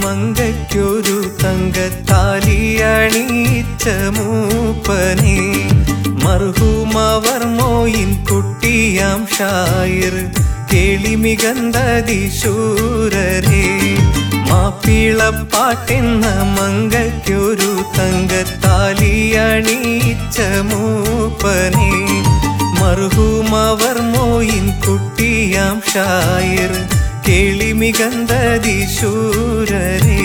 മങ്കയ്ക്കൊരു തങ്കത്താലി അണിയിച്ച മൂപ്പനെ മർഹൂമവർ മോയിൻ കുട്ടിയാം ഷായിർ കേളിമികന്തതിശൂരരെ മാപ്പിളപ്പാട്ടെന്ന മങ്കയ്ക്കൊരു തങ്കത്താലി അണിയിച്ച മൂപ്പനെ മർഹൂമവർ മോയിൻ കുട്ടിയാം ഷായിർ കേളിമികന്തതിശൂരരെ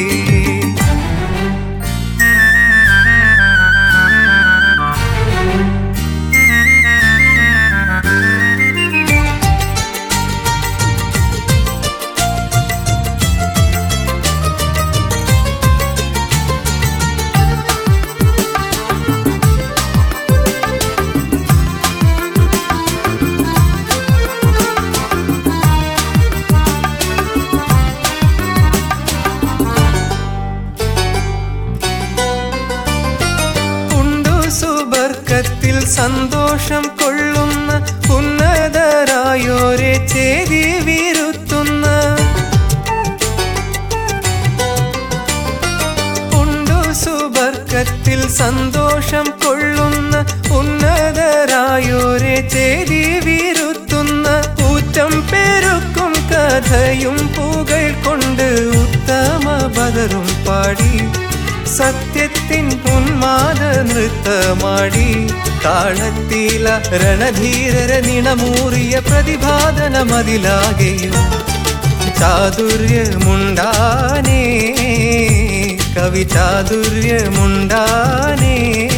ഉണ്ടു സുബർക്കത്തിൽ സന്തോഷം കൊള്ളുന്ന ഉന്നതരായോരെ ചേരി വിരുത്തുന്ന ഉണ്ടു സുബർക്കത്തിൽ സന്തോഷം കൊള്ളുന്ന ഉന്നതരായോരെ ചേരി വിരുത്തുന്ന ഊറ്റം പെരുക്കും കഥയും പൂകൾ കൊണ്ട് ഉത്തമ ബദറും പാടി സത്യത്തിൻ ഉന്മാദ നൃത്തമാടി താളത്തില രണധീരര നിണമൂറിയ പ്രതിഭാതന മതിലാകെയും ചാതുര്യമുണ്ടാനേ കവി ചാതുര്യമുണ്ടാനേ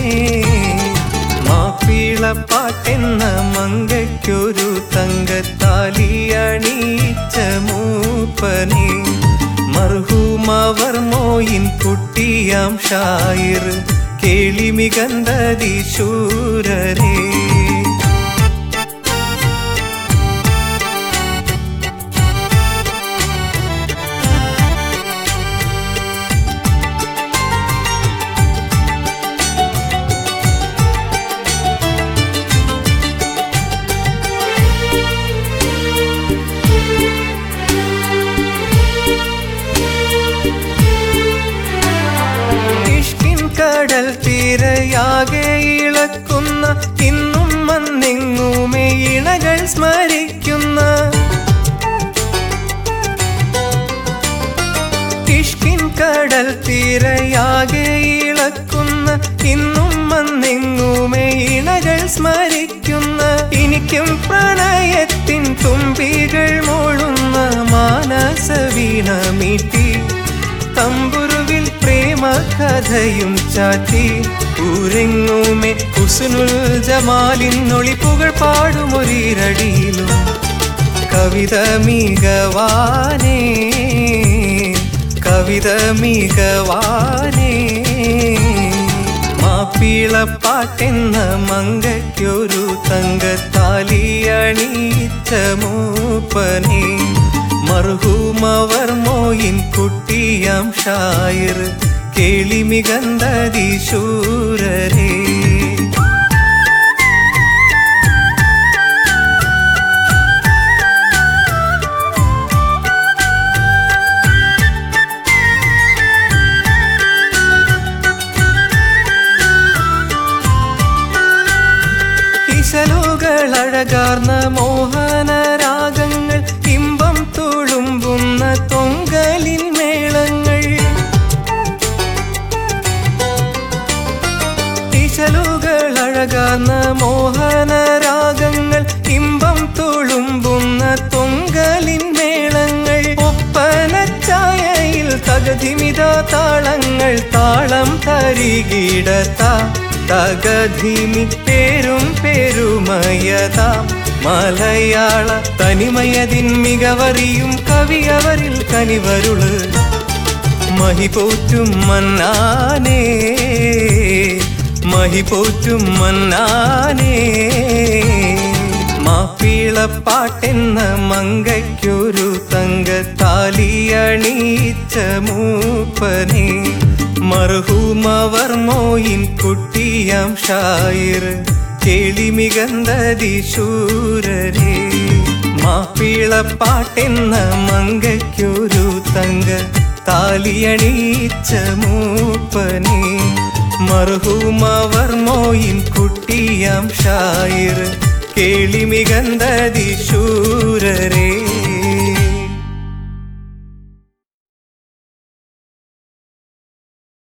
മാപ്പിളപ്പാട്ടെന്ന മങ്കയ്ക്കൊരു തങ്കത്താലി അണിയിച്ച മൂപ്പനെ മർഹൂമവർ മോയിൻ കുട്ടിയാം ഷായിർ കേളിമികന്തതിശൂരരേ ഇഷ്കിൻ കടൽ തീരയാകെ ഇളക്കുന്ന ഇന്നും മന്നെങ്ങുമേ ഇണകൾ സ്മരിക്കുന്ന ഇഷ്കിൻ കടൽ തീരയാകെ ഇളക്കുന്ന ഇന്നും മന്നെങ്ങുമേ ഇണകൾ സ്മരിക്കുന്ന എനിക്കും പ്രണയത്തിൻ തുമ്പികൾ മൂളുന്ന മാനസ വീണ മീട്ടി തമ്പുരുവിൽ പ്രേമ കഥയും ചാറ്റി ഊരെങ്ങുമേ കുസുനുൽ ജമാലിനൊളിപ്പുകൾ പാടുമൊരീരടിയിലും കവിത മികവാനേ കവിത മികവാനേ മാപ്പിളപ്പാട്ടെന്ന മങ്കയ്ക്കൊരു തങ്കത്താലി അണിയിച്ച മൂപ്പനെ മർഹൂമവർ മോയിൻ കുട്ടിയാം ഷായിർ കേളിമികന്തതിശൂരരേ ഇശലുകളഴകാർന്ന മോഹന രാഗങ്ങൾ ഇമ്പം തുളുമ്പുന്ന തൊങ്കലിൻ മേളങ്ങൾ ഇശലുകളഴകാർന്ന മോഹന രാഗങ്ങൾ ഇമ്പം തുളുമ്പുന്ന തൊങ്കലിൻ മേളങ്ങൾ ഒപ്പനച്ചായയിൽ തകതിമിത താളങ്ങൾ താളം തരികിടത്ത തകധിമി പേരും പെരുമയതാം മലയാള തനിമയതിൻ മികവറിയും കവിയവരിൽ കനിവരുള് മഹിപോറ്റും മന്നാനേ മഹിപോറ്റും മന്നാനേ മാപ്പിളപ്പാട്ടെന്ന മങ്കയ്ക്കൊരു തങ്കത്താലി അണിയിച്ച മൂപ്പനെ മർഹൂമവർ മോയിൻ കുട്ടിയാം ഷായിർ കേളിമികന്തതിശൂരരേ മാപ്പിളപ്പാട്ടെന്ന മങ്കയ്ക്കൊരു തങ്ക താലിയണീച്ച മൂപ്പനെ മർഹൂമവർ മോയിൻ കുട്ടിയാം ഷായിർ കേളിമികന്തതി ശൂരരേ